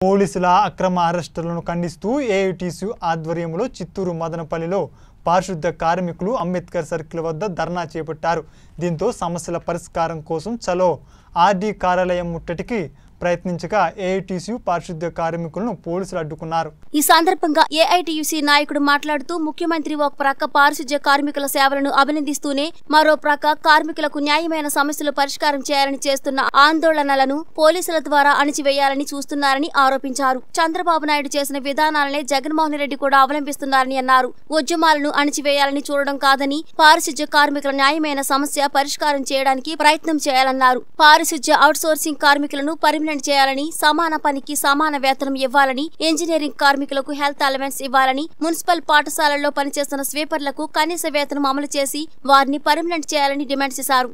పోలీసుల అక్రమ అరెస్టులను ఖండిస్తూ ఏఐటీసీ ఆధ్వర్యంలో చిత్తూరు మదనపల్లిలో పారిశుద్ధ కార్మికులు అంబేద్కర్ సర్కిల్ వద్ద ధర్నా చేపట్టారు దీంతో సమస్యల పరిష్కారం కోసం చలో ఆర్డీ కార్యాలయం ముట్టడికి ప్రయత్నించగా ఏఐటీసీ పారిశుద్ధ కార్మికులను పోలీసులు అడ్డుకున్నారు ఈ సందర్భంగా ఏఐటియుసి నాయకుడు మాట్లాడుతూ ముఖ్యమంత్రి ఒక ప్రక్క పారిశుధ్య కార్మికుల సేవలను అభినందిస్తూనే మరో ప్రక్క కార్మికులకు న్యాయమైన సమస్యలు పరిష్కారం చేయాలని చేస్తున్న ఆందోళనలను పోలీసుల ద్వారా అణిచివేయాలని చూస్తున్నారని ఆరోపించారు చంద్రబాబు నాయుడు చేసిన విధానాలనే జగన్మోహన్ రెడ్డి కూడా అవలంబిస్తున్నారని అన్నారు ఉద్యమాలను అణిచివేయాలని చూడడం కాదని పారిశుధ్య కార్మికుల న్యాయమైన సమస్య పరిష్కారం చేయడానికి ప్రయత్నం చేయాలన్నారు పారిశుధ్య అవుట్సోర్సింగ్ కార్మికులను పర్మినెంట్ చేయాలని సమాన పనికి సమాన వేతనం ఇవ్వాలని ఇంజనీరింగ్ కార్మికులకు హెల్త్ అలవెన్స్ ఇవ్వాలని మున్సిపల్ పాఠశాలల్లో పనిచేస్తున్న స్వీపర్లకు కనీస వేతనం అమలు చేసి వారిని పర్మినెంట్ చేయాలని డిమాండ్ చేశారు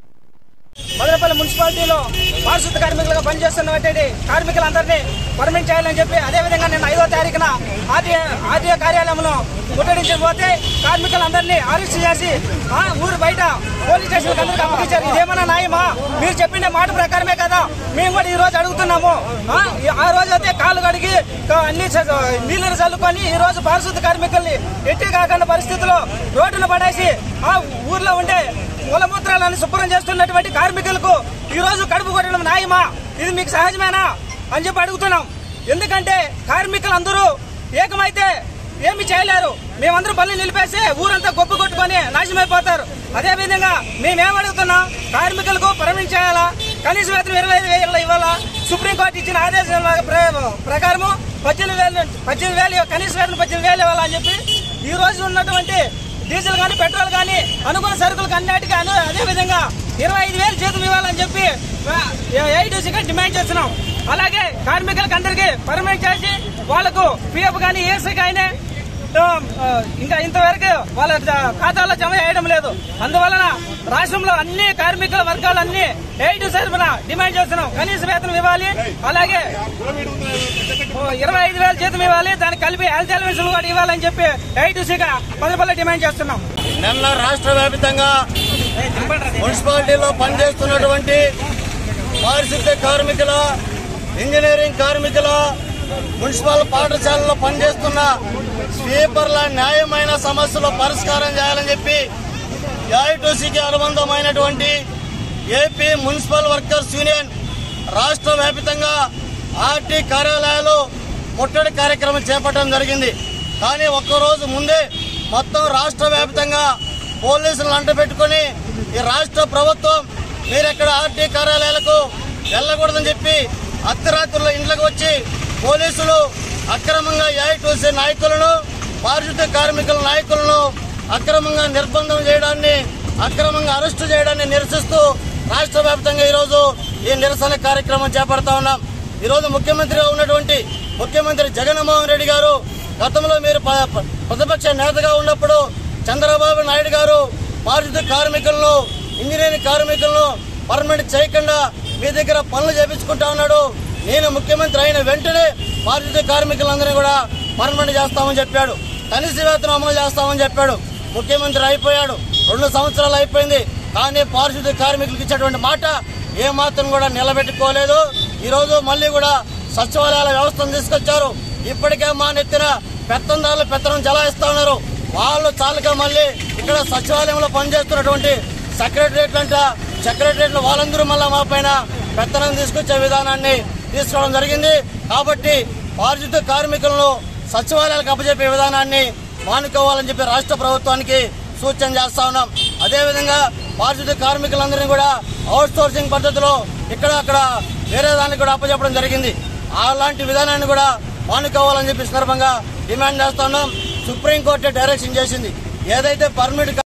మదనపల్లి మున్సిపాలిటీలో పారిశుద్ధ కార్మికులుగా పనిచేస్తున్నటువంటి కార్మికులందరినీ పర్మిట్ చేయాలని చెప్పి అదేవిధంగా నేను ఐదో తారీఖున ఆర్టీఏ ఆర్టీఏ కార్యాలయంలో ముట్టడించకపోతే కార్మికులందరినీ అరెస్ట్ చేసి ఆ, ఊరు బయట పోలీస్ స్టేషన్ అందరికీ అప్పగించారు ఇదేమన్నా న్యాయమా మీరు చెప్పిన మాట ప్రకారమే కదా మేము కూడా ఈ రోజు అడుగుతున్నాము ఆ, ఈ- ఆ రోజు అయితే కాళ్ళు కడిగి క- అన్ని చ- నీళ్ళని చల్లుకొని ఈ రోజు పారిశుద్ధ కార్మికుల్ని ఎట్టి కాకుండా పరిస్థితుల్లో రోడ్డున పడేసి ఆ ఊర్లో ఉండే మూలమూత్రాలను శుభ్రం చేస్తున్నటువంటి కార్మికులకు ఈ రోజు కడుపు కొట్టడం న్యాయమా ఇది మీకు సహజమేనా అని చెప్పి అడుగుతున్నాం ఎందుకంటే కార్మికులందరూ ఏకమైతే ఏమి చేయలేరు మేమందరం పనులు నిలిపేసి ఊరంతా గొప్ప కొట్టుకొని నాశనమైపోతారు అదే విధంగా మేమేం అడుగుతున్నాం కార్మికులకు పర్మిట్ చేయాలా కనీస వేతనం ఇరవై ఐదు వేలు ఇవ్వాలా సుప్రీంకోర్టు ఇచ్చిన ఆదేశాల ప్ర- ప్రకారము పద్దెనిమిది వేలు పద్దెనిమిది వేలు కనీస వేతనం పద్దెనిమిది వేలు ఇవ్వాలని చెప్పి ఈ రోజు ఉన్నటువంటి డీజిల్ కానీ పెట్రోల్ కానీ అనుకున్న సరుకులకు అన్నిటికీ అను అదే విధంగా ఇరవై ఐదు వేలు జీతం ఇవ్వాలని చెప్పి ఐటీసీగా డిమాండ్ చేస్తున్నాం అలాగే కార్మికులకు అందరికీ పర్మనెంట్ చేసి వాళ్ళకు పిఎఫ్ కానీ ఏసీ కానీ ఆ, ఆ, ఇంకా ఇంతవరకు వాళ్ళ జ- ఖాతాలో జమ చేయడం లేదు అందువలన రాష్ట్రంలో అన్ని కార్మికుల వర్గాలన్నీ ఎయిట్ తరఫున డిమాండ్ చేస్తున్నాం కనీస వేతనం ఇవ్వాలి అలాగే ఓ ఇరవై ఐదు వేల జీతం ఇవ్వాలి దానికి కలిపి హెల్త్ అలవెన్స్ కూడా ఇవ్వాలని చెప్పి ఐటీసీగా పదే పదే డిమాండ్ చేస్తున్నాం నిన్న రాష్ట్ర వ్యాప్తంగా మున్సిపాలిటీలో పనిచేస్తున్నటువంటి పారిశుద్ధ కార్మికుల ఇంజనీరింగ్ కార్మికుల మున్సిపల్ పాఠశాలలో పనిచేస్తున్న స్వీపర్ల న్యాయమైన సమస్యల పరిష్కారం చేయాలని చెప్పి ఏఐటీసీకి అనుబంధమైనటువంటి ఏపీ మున్సిపల్ వర్కర్స్ యూనియన్ రాష్ట్ర వ్యాప్తంగా ఆర్టీ కార్యాలయాలు ముట్టడి కార్యక్రమం చేపట్టడం జరిగింది కానీ ఒక్కరోజు ముందే మొత్తం రాష్ట్ర వ్యాప్తంగా పోలీసులను అంటబెట్టుకుని ఈ రాష్ట్ర ప్రభుత్వం మీరెక్కడ ఆర్టీ కార్యాలయాలకు వెళ్ళకూడదని చెప్పి అర్ధరాత్రుల ఇంట్లోకి వచ్చి పోలీసులు అక్రమంగా ఏఐటీసీ నాయకులను పారిశుద్ధ్య కార్మికుల నాయకులను అక్రమంగా నిర్బంధం చేయడాన్ని అక్రమంగా అరెస్టు చేయడాన్ని నిరసిస్తూ రాష్ట్ర వ్యాప్తంగా ఈరోజు ఈ నిరసన కార్యక్రమం చేపడతా ఉన్నాం ఈరోజు ముఖ్యమంత్రిగా ఉన్నటువంటి ముఖ్యమంత్రి జగన్మోహన్ రెడ్డి గారు గతంలో మీరు ప- ప- ప్రతిపక్ష నేతగా ఉన్నప్పుడు చంద్రబాబు నాయుడు గారు పారిశుద్ధ్య కార్మికులను ఇంజనీరింగ్ కార్మికులను పర్మనెంట్ చేయకుండా మీ దగ్గర పనులు చేపించుకుంటా ఉన్నాడు నేను ముఖ్యమంత్రి అయిన వెంటనే పారిశుద్ధ్య కార్మికులందరినీ కూడా పర్మనెంట్ చేస్తామని చెప్పాడు కనీస వేతనం అమలు చేస్తామని చెప్పాడు ముఖ్యమంత్రి అయిపోయాడు రెండు సంవత్సరాలు అయిపోయింది కానీ పారిశుద్ధ్య కార్మికులకు ఇచ్చేటువంటి మాట ఏ మాత్రం కూడా నిలబెట్టుకోలేదు ఈ రోజు మళ్ళీ కూడా సచివాలయాల వ్యవస్థను తీసుకొచ్చారు ఇప్పటికే మా నెత్తిన పెత్తందారులు పెత్తనం జలాయిస్తా ఉన్నారు వాళ్ళు చాలుగా మళ్ళీ ఇక్కడ సచివాలయంలో పనిచేస్తున్నటువంటి సెక్రటరియట్ అంట సెక్రటరియట్లు వాళ్ళందరూ మళ్ళీ మా పైన పెత్తనం తీసుకొచ్చే విధానాన్ని తీసుకోవడం జరిగింది కాబట్టి పారిశుద్ధ కార్మికులను సచివాలయాలకు అప్పచెప్పే విధానాన్ని మానుకోవాలని చెప్పి రాష్ట్ర ప్రభుత్వానికి సూచన చేస్తా ఉన్నాం అదేవిధంగా పారిశుద్ధ కార్మికులందరినీ కూడా అవుట్ సోర్సింగ్ పద్ధతిలో ఇక్కడ అక్కడ వేరే దానికి కూడా అప్పచెప్పడం జరిగింది అలాంటి విధానాన్ని కూడా మానుకోవాలని చెప్పి సందర్భంగా డిమాండ్ చేస్తా ఉన్నాం సుప్రీంకోర్టు డైరెక్షన్ చేసింది ఏదైతే పర్మిట్